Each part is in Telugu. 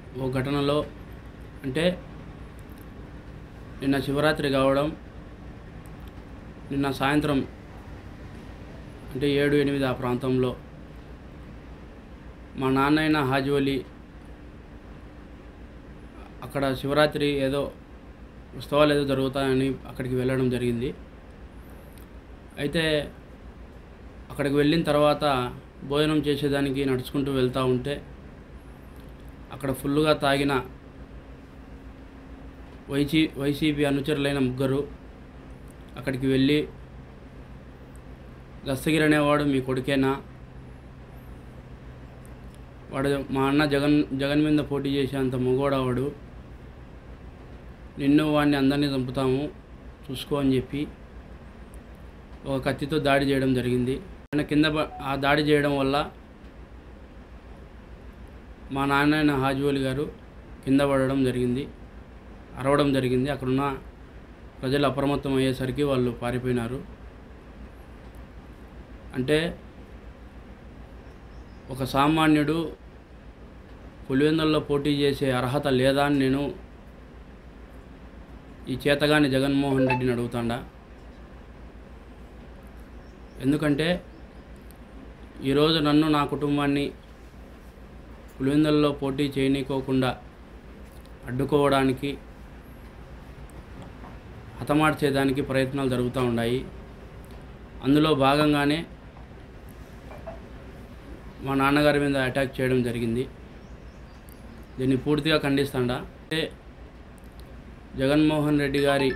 ఓ ఘటనలో అంటే నిన్న శివరాత్రి కావడం నిన్న సాయంత్రం అంటే ఏడు ఎనిమిది ఆ ప్రాంతంలో మా నాన్న అయిన హాజీవలి అక్కడ శివరాత్రి ఏదో ఉత్సవాలు ఏదో జరుగుతాయని అక్కడికి వెళ్ళడం జరిగింది అయితే అక్కడికి వెళ్ళిన తర్వాత భోజనం చేసేదానికి నడుచుకుంటూ వెళ్తూ ఉంటే అక్కడ ఫుల్గా తాగిన వైసీ వైసీపీ అనుచరులైన ముగ్గురు అక్కడికి వెళ్ళి దస్తగిరి అనేవాడు మీ కొడుకేనా వాడు మా అన్న జగన్ జగన్ మీద పోటీ చేసేంత మగోడవాడు నిన్ను వాడిని అందరినీ చంపుతాము చూసుకో అని చెప్పి ఒక కత్తితో దాడి చేయడం జరిగింది ఆయన కింద ప- ఆ దాడి చేయడం వల్ల మా నాన్న హాజీవలి గారు కింద పడడం జరిగింది అరవడం జరిగింది అక్కడున్న ప్రజలు అప్రమత్తం అయ్యేసరికి వాళ్ళు పారిపోయినారు అంటే ఒక సామాన్యుడు పులివెందుల్లో పోటీ చేసే అర్హత లేదా అని నేను ఈ చేతగాని జగన్మోహన్ రెడ్డిని అడుగుతాండా ఎందుకంటే ఈరోజు నన్ను నా కుటుంబాన్ని పులివెందుల్లో పోటీ చేయనీకోకుండా అడ్డుకోవడానికి హతమార్చేదానికి ప్రయత్నాలు జరుగుతూ ఉన్నాయి అందులో భాగంగానే మా నాన్నగారి మీద అటాక్ చేయడం జరిగింది దీన్ని పూర్తిగా ఖండిస్తాడా అంటే జగన్మోహన్ రెడ్డి గారి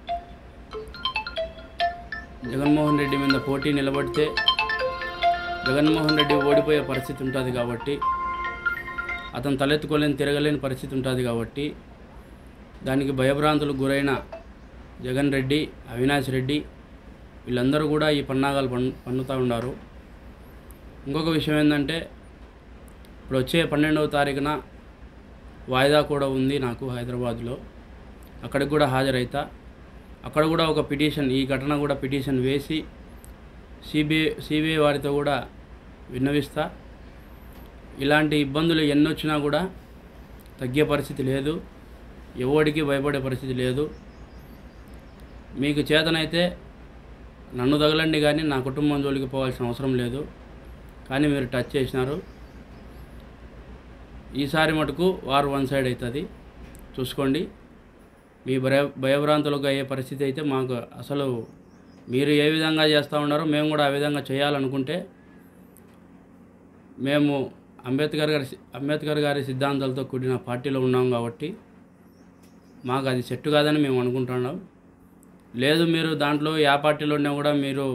జగన్మోహన్ రెడ్డి మీద పోటీ నిలబడితే జగన్మోహన్ రెడ్డి ఓడిపోయే పరిస్థితి ఉంటుంది కాబట్టి అతను తలెత్తుకోలేని తిరగలేని పరిస్థితి ఉంటుంది కాబట్టి దానికి భయభ్రాంతులకు గురైన జగన్ రెడ్డి అవినాష్ రెడ్డి వీళ్ళందరూ కూడా ఈ పన్నాగాలు పన్ పన్నుతూ ఉన్నారు ఇంకొక విషయం ఏంటంటే ఇప్పుడు వచ్చే పన్నెండవ తారీఖున వాయిదా కూడా ఉంది నాకు హైదరాబాద్లో అక్కడికి కూడా హాజరైతా అక్కడ కూడా ఒక పిటిషన్ ఈ ఘటన కూడా పిటిషన్ వేసి సిబిఐ సిబిఐ వారితో కూడా విన్నవిస్తా ఇలాంటి ఇబ్బందులు ఎన్ని వచ్చినా కూడా తగ్గే పరిస్థితి లేదు ఎవడికి భయపడే పరిస్థితి లేదు మీకు చేతనైతే నన్ను తగలండి కానీ నా కుటుంబం జోలికి పోవాల్సిన అవసరం లేదు కానీ మీరు టచ్ చేసినారు ఈసారి మటుకు వారు వన్ సైడ్ అవుతుంది చూసుకోండి మీ భయ భయభ్రాంతులకు అయ్యే పరిస్థితి అయితే మాకు అసలు మీరు ఏ విధంగా చేస్తూ ఉన్నారో మేము కూడా ఆ విధంగా చేయాలనుకుంటే మేము అంబేద్కర్ గారి అంబేద్కర్ గారి సిద్ధాంతాలతో కూడిన పార్టీలో ఉన్నాం కాబట్టి మాకు అది సెట్ కాదని మేము అనుకుంటున్నాం లేదు మీరు దాంట్లో ఏ పార్టీలో ఉన్నా కూడా మీరు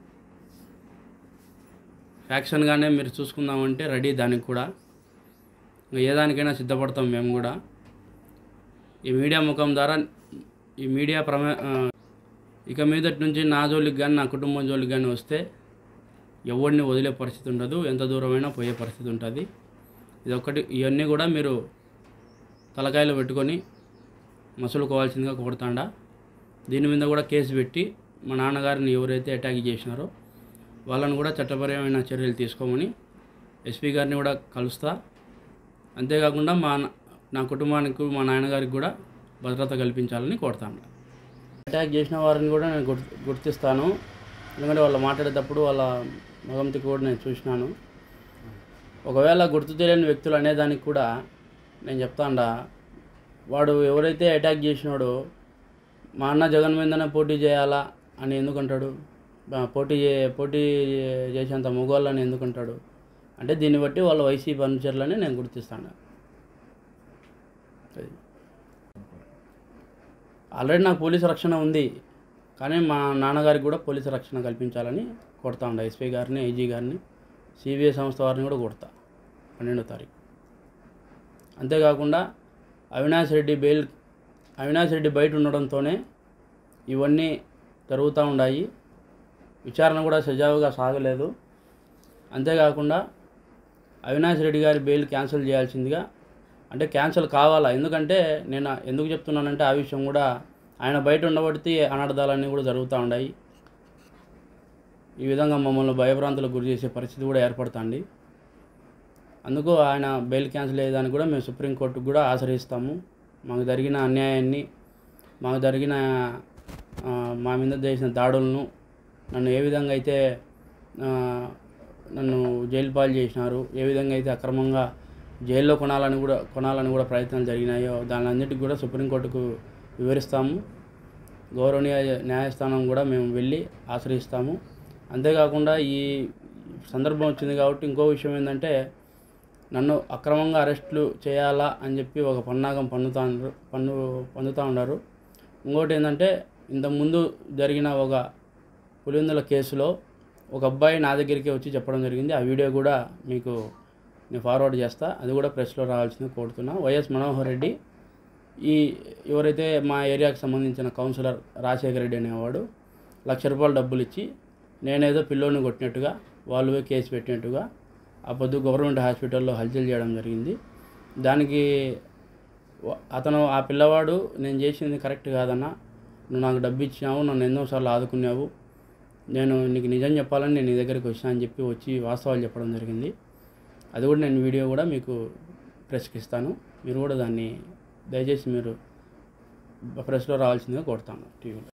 ఫ్యాక్షన్గానే మీరు చూసుకుందామంటే రెడీ దానికి కూడా ఇంకా ఏ దానికైనా సిద్ధపడతాం మేము కూడా ఈ మీడియా ముఖం ద్వారా ఈ మీడియా ప్రమే ఆ, ఇక మీదటి నుంచి నా జోలికి కానీ నా కుటుంబం జోలికి కానీ వస్తే ఎవరిని వదిలే పరిస్థితి ఉండదు ఎంత దూరమైనా పోయే పరిస్థితి ఉంటుంది ఇది ఒక్కటి ఇవన్నీ కూడా మీరు తలకాయలు పెట్టుకొని మసులుకోవాల్సిందిగా కోరుతాండా దీని మీద కూడా కేసు పెట్టి మా నాన్నగారిని ఎవరైతే అటాక్ చేసినారో వాళ్ళని కూడా చట్టపరమైన చర్యలు తీసుకోమని ఎస్పీ గారిని కూడా కలుస్తా అంతేకాకుండా మా నా- నా కుటుంబానికి మా నాన్నగారికి కూడా భద్రత కల్పించాలని కోరుతాను అటాక్ చేసిన వారిని కూడా నేను గుర్తు గుర్తిస్తాను ఎందుకంటే వాళ్ళు మాట్లాడేటప్పుడు వాళ్ళ మగంతికి కూడా నేను చూసినాను ఒకవేళ గుర్తు తెలియని వ్యక్తులు అనేదానికి కూడా నేను చెప్తాండా వాడు ఎవరైతే అటాక్ చేసినాడో మా అన్న జగన్ మీదనే పోటీ చేయాలా అని ఎందుకంటాడు ఆ, పోటీ చే పోటీ చేసేంత మగవాళ్ళని ఎందుకంటాడు అంటే దీన్ని బట్టి వాళ్ళ వైసీపీ అనుచరులని నేను గుర్తిస్తాను అది. ఆల్రెడీ నాకు పోలీసు రక్షణ ఉంది కానీ మా నాన్నగారికి కూడా పోలీసు రక్షణ కల్పించాలని కొడతా ఉండ ఎస్పీ గారిని ఐజీ గారిని సిబిఐ సంస్థ వారిని కూడా కొడతా పన్నెండో తారీఖు అంతేకాకుండా అవినాష్ రెడ్డి బెయిల్ అవినాష్ రెడ్డి బయట ఉండడంతోనే ఇవన్నీ జరుగుతూ ఉన్నాయి విచారణ కూడా సజావుగా సాగలేదు అంతేకాకుండా అవినాష్ రెడ్డి గారి బెయిల్ క్యాన్సిల్ చేయాల్సిందిగా అంటే క్యాన్సిల్ కావాలా ఎందుకంటే నేను ఎందుకు చెప్తున్నానంటే ఆ విషయం కూడా ఆయన బయట ఉండబడితే అనర్థాలన్నీ కూడా జరుగుతూ ఉన్నాయి ఈ విధంగా మమ్మల్ని భయభ్రాంతులకు గురి చేసే పరిస్థితి కూడా ఏర్పడుతుంది అందుకు ఆయన బెయిల్ క్యాన్సిల్ అయ్యేదానికి కూడా మేము సుప్రీంకోర్టుకు కూడా ఆశ్రయిస్తాము మాకు జరిగిన అన్యాయాన్ని మాకు జరిగిన ఆ, మా మీద చేసిన దాడులను నన్ను ఏ విధంగా అయితే ఆ, నన్ను జైలు పాలు చేసినారు ఏ విధంగా అయితే అక్రమంగా జైల్లో కొనాలని కూడా కొనాలని కూడా ప్రయత్నాలు జరిగినాయో దాని అన్నిటికి కూడా సుప్రీంకోర్టుకు వివరిస్తాము గౌరవనీయ న్యాయస్థానం కూడా మేము వెళ్ళి ఆశ్రయిస్తాము అంతేకాకుండా ఈ సందర్భం వచ్చింది కాబట్టి ఇంకో విషయం ఏంటంటే నన్ను అక్రమంగా అరెస్టులు చేయాలా అని చెప్పి ఒక పన్నాగం పన్నుతా ఉన్నారు పన్ను పొందుతూ ఉన్నారు ఇంకోటి ఏంటంటే ఇంతకుముందు జరిగిన ఒక పులివెందుల కేసులో ఒక అబ్బాయి నా దగ్గరికి వచ్చి చెప్పడం జరిగింది ఆ వీడియో కూడా మీకు నేను ఫార్వర్డ్ చేస్తా అది కూడా ప్రెస్లో రావాల్సింది కోరుతున్నా వైఎస్ మనోహర్ రెడ్డి ఈ ఎవరైతే మా ఏరియాకి సంబంధించిన కౌన్సిలర్ రాజశేఖర రెడ్డి అనేవాడు లక్ష రూపాయలు డబ్బులు ఇచ్చి నేనేదో పిల్లోని కొట్టినట్టుగా వాళ్ళు పోయి కేసు పెట్టినట్టుగా ఆ పొద్దు గవర్నమెంట్ హాస్పిటల్లో హల్చల్ చేయడం జరిగింది దానికి వ- అతను ఆ పిల్లవాడు నేను చేసింది కరెక్ట్ కాదన్నా నువ్వు నాకు డబ్బు ఇచ్చినావు నన్ను ఎన్నోసార్లు ఆదుకున్నావు నేను నీకు నిజం చెప్పాలని నేను నీ దగ్గరికి వచ్చినా అని చెప్పి వచ్చి వాస్తవాలు చెప్పడం జరిగింది అది కూడా నేను వీడియో కూడా మీకు ప్రెస్కి ఇస్తాను మీరు కూడా దాన్ని దయచేసి మీరు ప్రెస్లో రావాల్సిందిగా కోరుతాను టీవీలో